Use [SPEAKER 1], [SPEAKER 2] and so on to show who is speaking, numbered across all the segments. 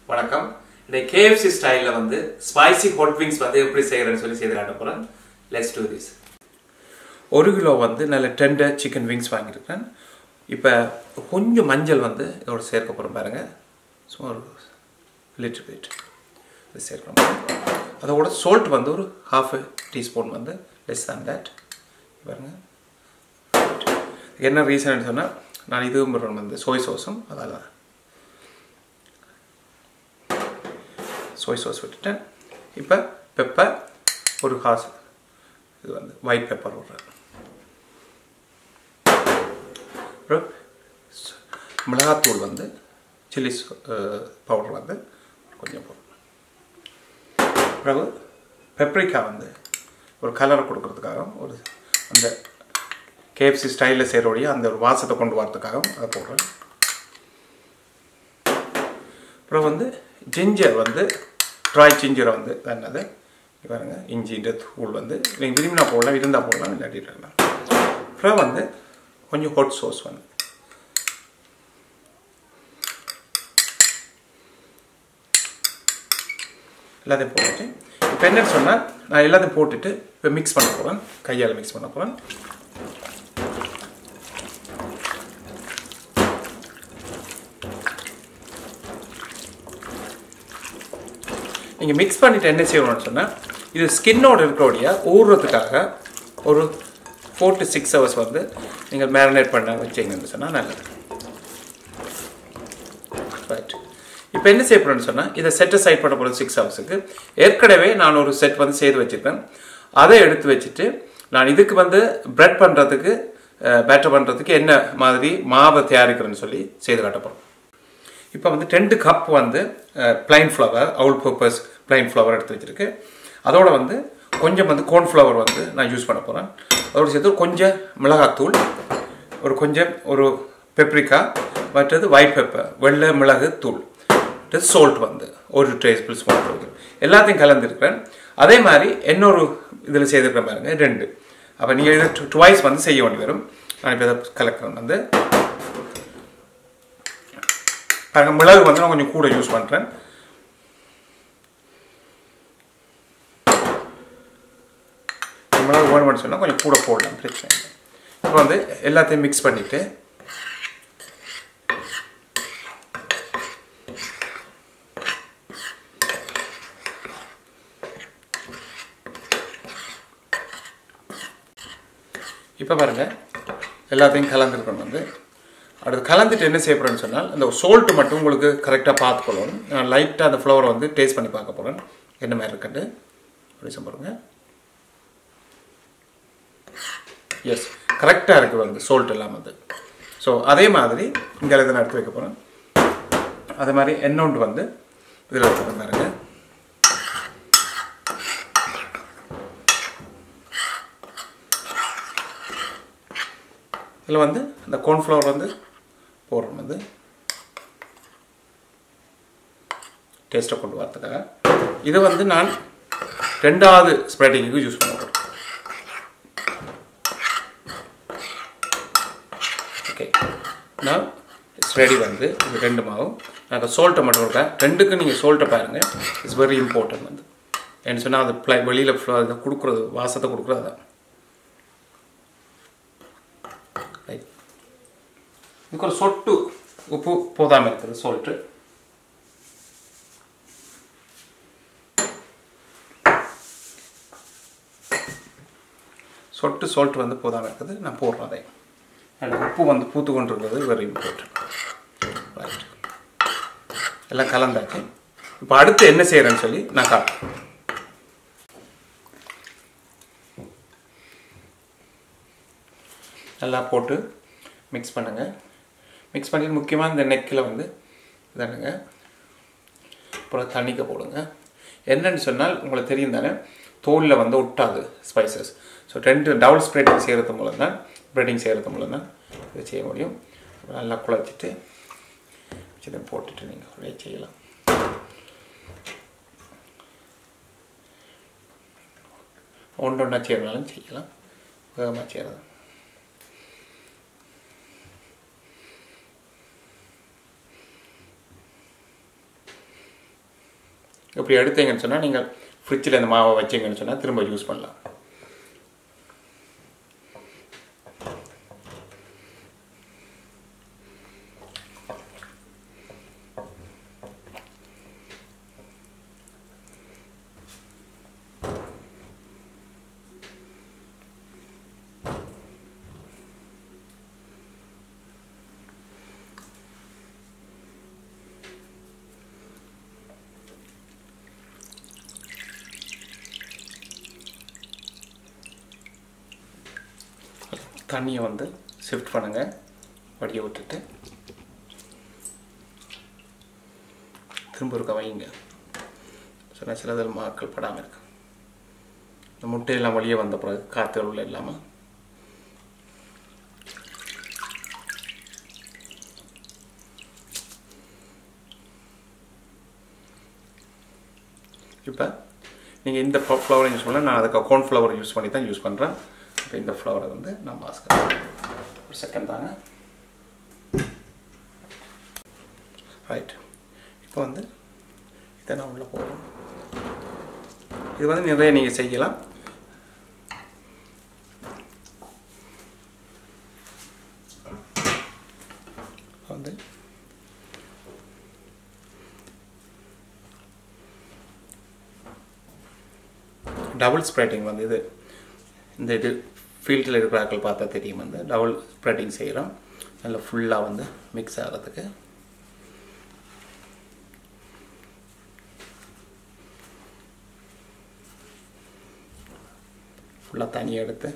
[SPEAKER 1] வணக்கம் இந்த கேஎஃப்சி ஸ்டைலில் வந்து ஸ்பைசி ஹாட் விங்ஸ் வந்து எப்படி செய்கிறேன்னு சொல்லி செய்து காட்ட போகிறேன் லெட்ஸ் டூ திஸ் ஒரு கிலோ வந்து நல்ல டெண்டர் சிக்கன் விங்ஸ் வாங்கியிருக்கேன் இப்போ கொஞ்சம் மஞ்சள் வந்து இதோட சேர்க்க போகிறோம் பாருங்க சும்மா ஒரு லிட்டர் பிட் இது சேர்க்கணும் அதோட சால்ட் வந்து ஒரு ஹாஃப் டீஸ்பூன் வந்து லெஸ் தேன் தேட் பாருங்க என்ன ரீசன் சொன்னால் நான் இதுவும் வந்து சோய் சோஸும் அதால் சோய் சாஸ் விட்டுட்டேன் இப்போ பெப்பர் ஒரு ஹாஸ் இது வந்து ஒயிட் பெப்பர் விட்றேன் அப்புறம் ஸ்- மிளகாத்தூள் வந்து சில்லி பவுடர் வந்து கொஞ்சம் போடணும் பிறகு பெப்ரிக்கா வந்து ஒரு கலர் கொடுக்கறதுக்காக ஒரு அந்த கேஎஃப்சி ஸ்டைலில் செய்கிறோடைய அந்த ஒரு வாசத்தை கொண்டு வரதுக்காகவும் அதை போடுறேன் அப்புறம் வந்து ஜிஞ்சர் வந்து ட்ரை ஜிஞ்சரை வந்து என்னது இங்க பாருங்க இஞ்சின்ற தூள் வந்து நீங்கள் விரும்பினா போடலாம் இருந்தால் போடலாம் இல்லாட்டி இருக்கலாம் அப்புறம் வந்து கொஞ்சம் ஹாட் சோஸ் வந்து எல்லாத்தையும் போட்டுட்டு இப்போ என்னன்னு சொன்னால் நான் எல்லாத்தையும் போட்டுட்டு இப்போ மிக்ஸ் பண்ண போகிறேன் கையால் மிக்ஸ் பண்ண போகிறேன் நீங்கள் மிக்ஸ் பண்ணிட்டு என்ன செய்யணும்னு சொன்னால் இது ஸ்கின்னோட இருக்கிறோடைய ஊறுறதுக்காக ஒரு ஃபோர் டு சிக்ஸ் ஹவர்ஸ் வந்து நீங்கள் மேரினேட் பண்ண வச்சீங்கன்னு சொன்னால் நல்லது ரைட் இப்போ என்ன செய்ய போகிறேன்னு சொன்னால் இதை செட்டை சைட் பண்ண போகிறது சிக்ஸ் ஹவர்ஸுக்கு ஏற்கனவே நான் ஒரு செட் வந்து செய்து வச்சுருக்கேன் அதை எடுத்து வச்சுட்டு நான் இதுக்கு வந்து பிரெட் பண்ணுறதுக்கு பேட்டர் பண்ணுறதுக்கு என்ன மாதிரி மாவை தயாரிக்கிறேன்னு சொல்லி செய்து காட்ட போகிறோம் இப்போ வந்து ரெண்டு கப் வந்து plain flour all purpose plain flour எடுத்து வச்சிருக்கு அதோட வந்து கொஞ்சம் வந்து கோன் ஃப்ளவர் வந்து நான் யூஸ் பண்ண போகிறேன் அதோட சேர்த்து கொஞ்சம் மிளகாத்தூள் ஒரு கொஞ்சம் ஒரு பெப்ரிக்கா மற்றது ஒயிட் பெப்பர் வெள்ளை மிளகு தூள் சோல்ட் வந்து ஒரு டேபிள் ஸ்பூன் போடுது எல்லாத்தையும் கலந்துருக்கிறேன் அதே மாதிரி இன்னொரு இதில் செய்திருக்கிறேன் பாருங்க ரெண்டு அப்போ நீங்கள் இதை டுவைஸ் வந்து செய்ய வேண்டி வரும் நான் இப்போ இதை கலக்கிறேன் வந்து பாருங்க மிளகு வந்து நான் கொஞ்சம் கூட யூஸ் பண்ணுறேன் மிளகு வேணும்னு சொன்னால் கொஞ்சம் கூட போடலாம் பிரச்சனை இல்லை இப்போ வந்து எல்லாத்தையும் மிக்ஸ் பண்ணிவிட்டு இப்போ பாருங்க எல்லாத்தையும் கலந்துருக்கணும் வந்து அடுத்து கலந்துட்டு என்ன செய்ய போகிறேன்னு சொன்னால் அந்த சோல்ட்டு மட்டும் உங்களுக்கு கரெக்டாக பார்த்துக்கொள்ளணும் நான் லைட்டாக அந்த ஃப்ளவரை வந்து டேஸ்ட் பண்ணி பார்க்க போகிறேன் என்ன மாதிரி இருக்குன்ட்டு அப்படி பாருங்க எஸ் கரெக்டாக இருக்குது வந்து சோல்ட் எல்லாம் வந்து ஸோ அதே மாதிரி இங்கே இதை நான் எடுத்து வைக்க போகிறேன் அதே மாதிரி என்னொன்று வந்து இதில் எடுத்து பாருங்க இதில் வந்து இந்த கார்ன்ஃப்ளவர் வந்து போடுறோம் வந்து டேஸ்ட்டை கொண்டு வரதுக்காக இது வந்து நான் ரெண்டாவது ஸ்ப்ரெட்டிங்க்கு யூஸ் பண்ண போகிறேன் ஓகே நான் இட்ஸ் ரெடி வந்து இது ரெண்டு மாவும் நாங்கள் சோல்ட்டை மட்டும் இருக்கேன் ரெண்டுக்கும் நீங்கள் சோல்ட்டை பாருங்கள் இட்ஸ் வெரி இம்பார்ட்டன்ட் வந்து என்ன சொன்னால் அது ப்ளை வெளியில் இதை கொடுக்குறது வாசத்தை கொடுக்குறது அதான் ரைட் இதுக்கு ஒரு சொட்டு உப்பு போதாமல் இருக்குது சால்ட்டு சொட்டு சால்ட் வந்து போதாமல் இருக்குது நான் போடுறேன் அதை அண்ட் உப்பு வந்து பூத்து கொண்டிருக்கிறது வெரி இம்பார்ட்டன்ட் ரைட் எல்லாம் கலந்தாச்சு இப்போ அடுத்து என்ன செய்கிறேன்னு சொல்லி நான் காட்டுறேன் நல்லா போட்டு மிக்ஸ் பண்ணுங்கள் மிக்ஸ் பண்ணிட்டு முக்கியமாக இந்த நெக்கில் வந்து இதானுங்க அப்புறம் தண்ணிக்க போடுங்க என்னன்னு சொன்னால் உங்களுக்கு தெரியும் தானே தோலில் வந்து ஒட்டாது ஸ்பைசஸ் ஸோ ரெண்டு டபுள் ஸ்ப்ரெட்டிங் செய்கிறது மூலம் தான் ஸ்ப்ரெட்டிங் செய்கிறது மூலம் தான் இதை செய்ய முடியும் நல்லா குழச்சிட்டு இதை போட்டுட்டு நீங்கள் அப்படியே செய்யலாம் ஒன்று ஒன்றா செய்யறதுனாலும் செய்யலாம் வேகமாக செய்கிறது இப்படி எடுத்தீங்கன்னு சொன்னால் நீங்கள் ஃப்ரிட்ஜில் இந்த மாவை வச்சீங்கன்னு சொன்னால் திரும்ப யூஸ் பண்ணலாம் தண்ணியை வந்து ஷிஃப்ட் பண்ணுங்கள் வடிய விட்டுட்டு திரும்ப இருக்க வைங்க சில சிலதில் மாக்கள் படாமல் இருக்கு இந்த முட்டையெல்லாம் வெளியே வந்த பிறகு காற்று உள்ள இல்லாமல் இப்போ நீங்கள் இந்த ஃப்ளவரை யூஸ் பண்ணல நான் அதுக்கு அக்கௌண்ட் ஃப்ளவர் யூஸ் பண்ணி தான் யூஸ் பண்ணுறேன் இப்போ இந்த ஃப்ளவரை வந்து நான் மாஸ்க் ஒரு செகண்ட் தாங்க ரைட் இப்போ வந்து இதை நான் உள்ளே போகிறோம் இது வந்து நிறைய நீங்கள் செய்யலாம் வந்து டபுள் ஸ்ப்ரெட்டிங் வந்து இது இந்த இது ஃபீல்டில் இருக்கிற ஆட்கள் பார்த்தா தெரியும் வந்து டபுள் ஸ்ப்ரெட்டிங் செய்கிறோம் நல்லா ஃபுல்லாக வந்து மிக்ஸ் ஆகிறதுக்கு ஃபுல்லாக தனியாக எடுத்து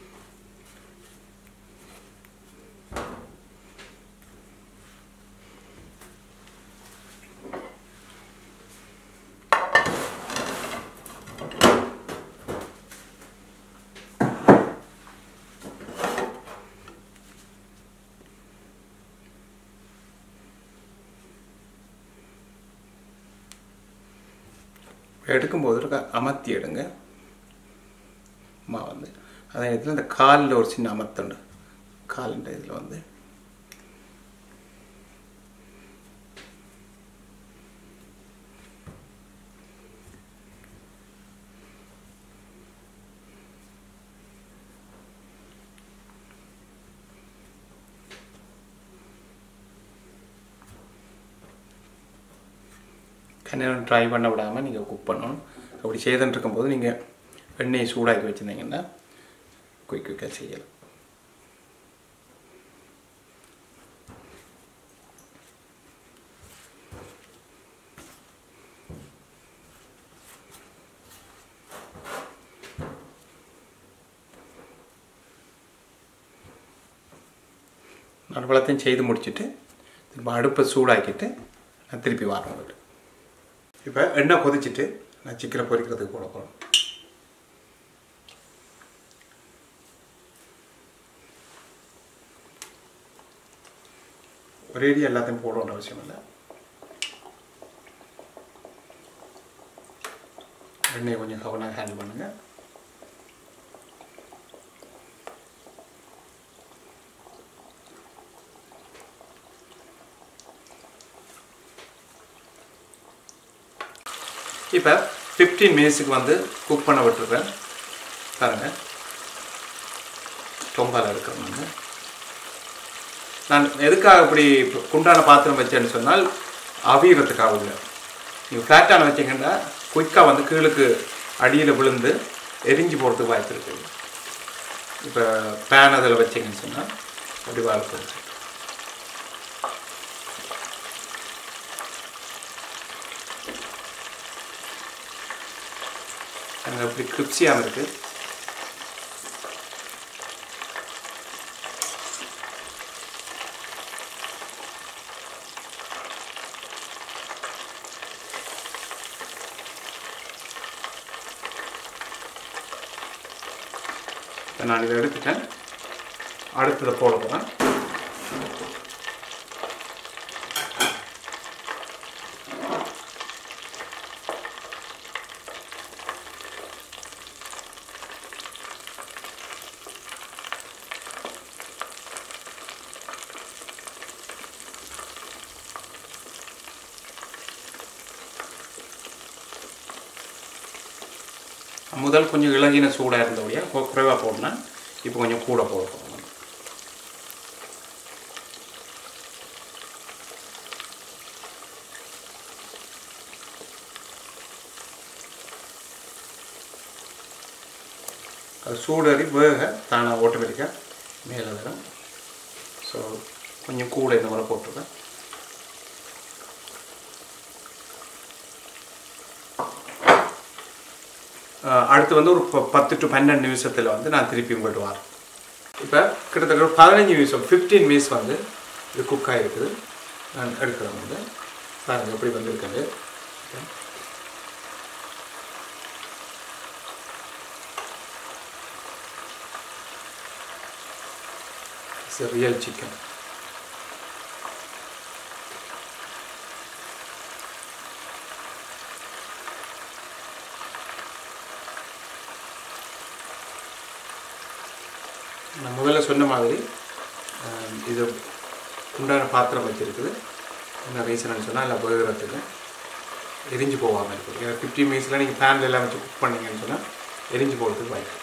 [SPEAKER 1] எடுக்கும்போது இருக்க அமர்த்தி எடுங்க மா வந்து அதே நேரத்தில் இந்த காலில் ஒரு சின்ன அமர்த்துண்டு காலின்ற இதில் வந்து கண்ணீரம் ட்ரை பண்ண விடாமல் நீங்கள் குக் பண்ணணும் அப்படி செய்துன்னு இருக்கும்போது நீங்கள் எண்ணெயை சூடாக்கி வச்சுருந்தீங்கன்னா குயிக் குயிக்காக செய்யலாம் நடுவளத்தையும் செய்து முடிச்சுட்டு திரும்ப அடுப்பை சூடாக்கிட்டு நான் திருப்பி வரேன் உங்களுக்கு இப்போ எண்ணெய் கொதிச்சுட்டு நான் சிக்கனை பொரிக்கிறதுக்கு போட போகிறேன் ஒரேடி எல்லாத்தையும் போடணுன்ற அவசியம் இல்லை எண்ணெயை கொஞ்சம் கவனம் ஹேண்டில் பண்ணுங்கள் இப்போ ஃபிஃப்டீன் மினிட்ஸுக்கு வந்து குக் பண்ண விட்டுருக்கேன் பாருங்கள் டொங்கால் எடுக்கிறேன் நான் நான் எதுக்காக இப்படி குண்டான பாத்திரம் வச்சேன்னு சொன்னால் அவியறதுக்காக இல்லை நீங்கள் ஃப்ளாட்டான வச்சிங்கன்னா குயிக்காக வந்து கீழுக்கு அடியில் விழுந்து எரிஞ்சு போகிறதுக்கு வாய்ப்பு இருக்குது இப்போ பேன் அதில் வச்சிங்கன்னு சொன்னால் அப்படி வாய்ப்பு இருக்குது அங்கே அப்படி கிரிப்சியாக இருக்குது இப்போ நான் இதை எடுத்துட்டேன் அடுத்ததை போட போகிறேன் முதல் கொஞ்சம் இளகின சூடாக இருந்தபடியாக குறைவாக போடணும் இப்போ கொஞ்சம் கூட போட போகணும் அது சூடறி வேக தானாக ஆட்டோமேட்டிக்காக மேலே வரும் ஸோ கொஞ்சம் கூட இந்த மாதிரி போட்டிருக்கேன் அஹ் அடுத்து வந்து ஒரு ப- பத்து டு பன்னெண்டு நிமிஷத்தில் வந்து நான் திருப்பி உங்கள்கிட்ட வரேன் இப்போ கிட்டத்தட்ட ஒரு பதினஞ்சு நிமிஷம் ஃபிஃப்டீன் மினிட்ஸ் வந்து இது குக் ஆகிருக்குது நான் எடுக்கிறேன் வந்து பாருங்கள் எப்படி வந்திருக்குது இட்ஸ் ரியல் சிக்கன் நான் முதல்ல சொன்ன மாதிரி அஹ், இது உண்டான பாத்திரம் வச்சிருக்குது என்ன ரீசன் சொன்னால் இல்லை வேகிறதுக்கு எரிஞ்சு போகாமல் இருக்குது ஏன்னா ஃபிஃப்டி மினிட்ஸில் நீங்கள் பேனில் எல்லாம் வச்சு குக் பண்ணீங்கன்னு சொன்னால் எரிஞ்சு போகிறதுக்கு வாய்ப்பு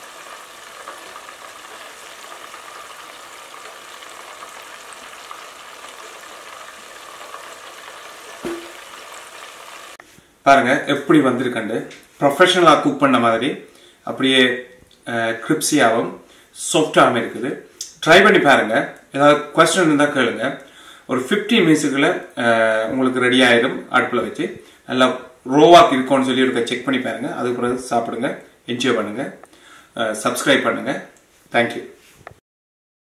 [SPEAKER 1] பாருங்க எப்படி வந்திருக்கண்டு ப்ரொஃபஷனலாக குக் பண்ண மாதிரி அப்படியே கிரிப்ஸியாகவும் சாஃப்டாகவும் இருக்குது ட்ரை பண்ணி பாருங்க ஏதாவது கொஸ்டின் இருந்தால் கேளுங்க ஒரு ஃபிஃப்டீன் மினிட்ஸுக்குள்ள உங்களுக்கு ரெடி ஆயிடும் அடுப்பில் வச்சு நல்லா ரோவாக் இருக்கும்னு சொல்லி இருக்க செக் பண்ணி பாருங்க அதுக்கு பிறகு சாப்பிடுங்க என்ஜாய் பண்ணுங்க சப்ஸ்கிரைப் பண்ணுங்க தேங்க்யூ